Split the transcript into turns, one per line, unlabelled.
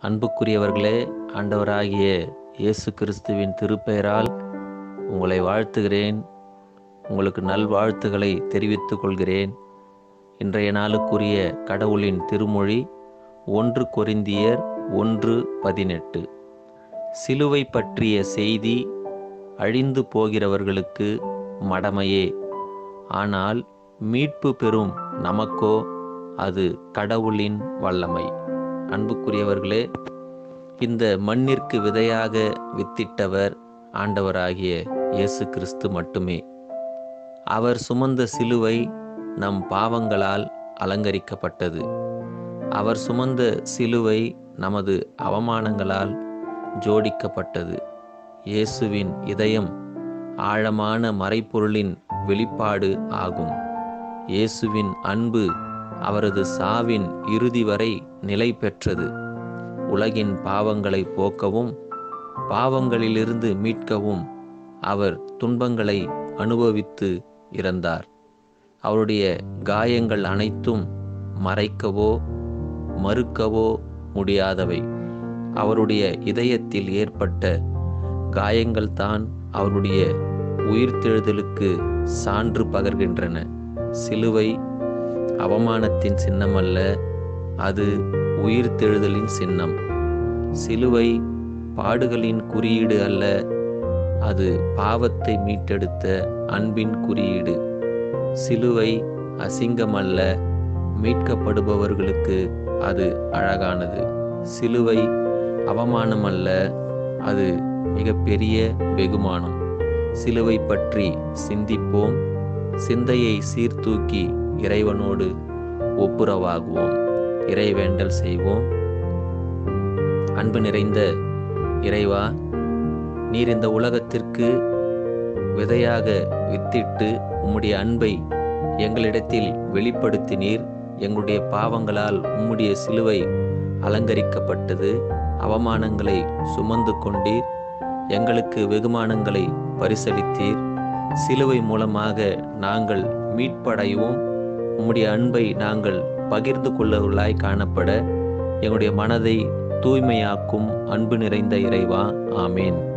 அன்புக்குரியவர்களே ஆண்டவராகிய இயேசு கிறிஸ்துவின் திருப்பெயரால் உங்களை வாழ்த்துகிறேன் உங்களுக்கு நல்வாழ்த்துக்களை தெரிவித்துக் கொள்கிறேன் இன்றைய நாளுக்குரிய கடவுளின் திருமொழி ஒன்று கொரிந்தியர் ஒன்று பதினெட்டு சிலுவை பற்றிய செய்தி அழிந்து போகிறவர்களுக்கு மடமையே ஆனால் மீட்பு பெறும் நமக்கோ அது கடவுளின் வல்லமை அன்புக்குரியவர்களே இந்த மண்ணிற்கு விதையாக வித்திட்டவர் ஆண்டவராகிய இயேசு கிறிஸ்து மட்டுமே அவர் சுமந்த சிலுவை நம் பாவங்களால் அலங்கரிக்கப்பட்டது அவர் சுமந்த சிலுவை நமது அவமானங்களால் ஜோடிக்கப்பட்டது இயேசுவின் இதயம் ஆழமான மறைப்பொருளின் வெளிப்பாடு ஆகும் இயேசுவின் அன்பு அவரது சாவின் இறுதி வரை நிலை பெற்றது உலகின் பாவங்களை போக்கவும் பாவங்களிலிருந்து மீட்கவும் அவர் துன்பங்களை அனுபவித்து இறந்தார் அவருடைய காயங்கள் அனைத்தும் மறைக்கவோ மறுக்கவோ முடியாதவை அவருடைய இதயத்தில் ஏற்பட்ட காயங்கள்தான் அவருடைய உயிர்த்தெழுதலுக்கு சான்று பகர்கின்றன சிலுவை அவமானத்தின் சின்னமல்ல அது உயிர்த்தெழுதலின் சின்னம் சிலுவை பாடுகளின் குறியீடு அல்ல அது பாவத்தை மீட்டெடுத்த அன்பின் குறியீடு சிலுவை அசிங்கமல்ல மீட்கப்படுபவர்களுக்கு அது அழகானது சிலுவை அவமானமல்ல அது மிகப்பெரிய வெகுமானம் சிலுவை பற்றி சிந்திப்போம் சிந்தையை சீர்தூக்கி இறைவனோடு ஒப்புரவாகுவோம் இறைவேண்டல் செய்வோம் அன்பு நிறைந்த இறைவா நீர் இந்த உலகத்திற்கு விதையாக வித்திட்டு உம்முடைய அன்பை எங்களிடத்தில் வெளிப்படுத்தினீர் எங்களுடைய பாவங்களால் உம்முடைய சிலுவை அலங்கரிக்கப்பட்டது அவமானங்களை சுமந்து கொண்டீர் எங்களுக்கு வெகுமானங்களை பரிசளித்தீர் சிலுவை மூலமாக நாங்கள் மீட்படையவும் உம்முடைய அன்பை நாங்கள் பகிர்ந்து கொள்ளவர்களாய் காணப்பட எங்களுடைய மனதை தூய்மையாக்கும் அன்பு நிறைந்த இறைவா ஆமேன்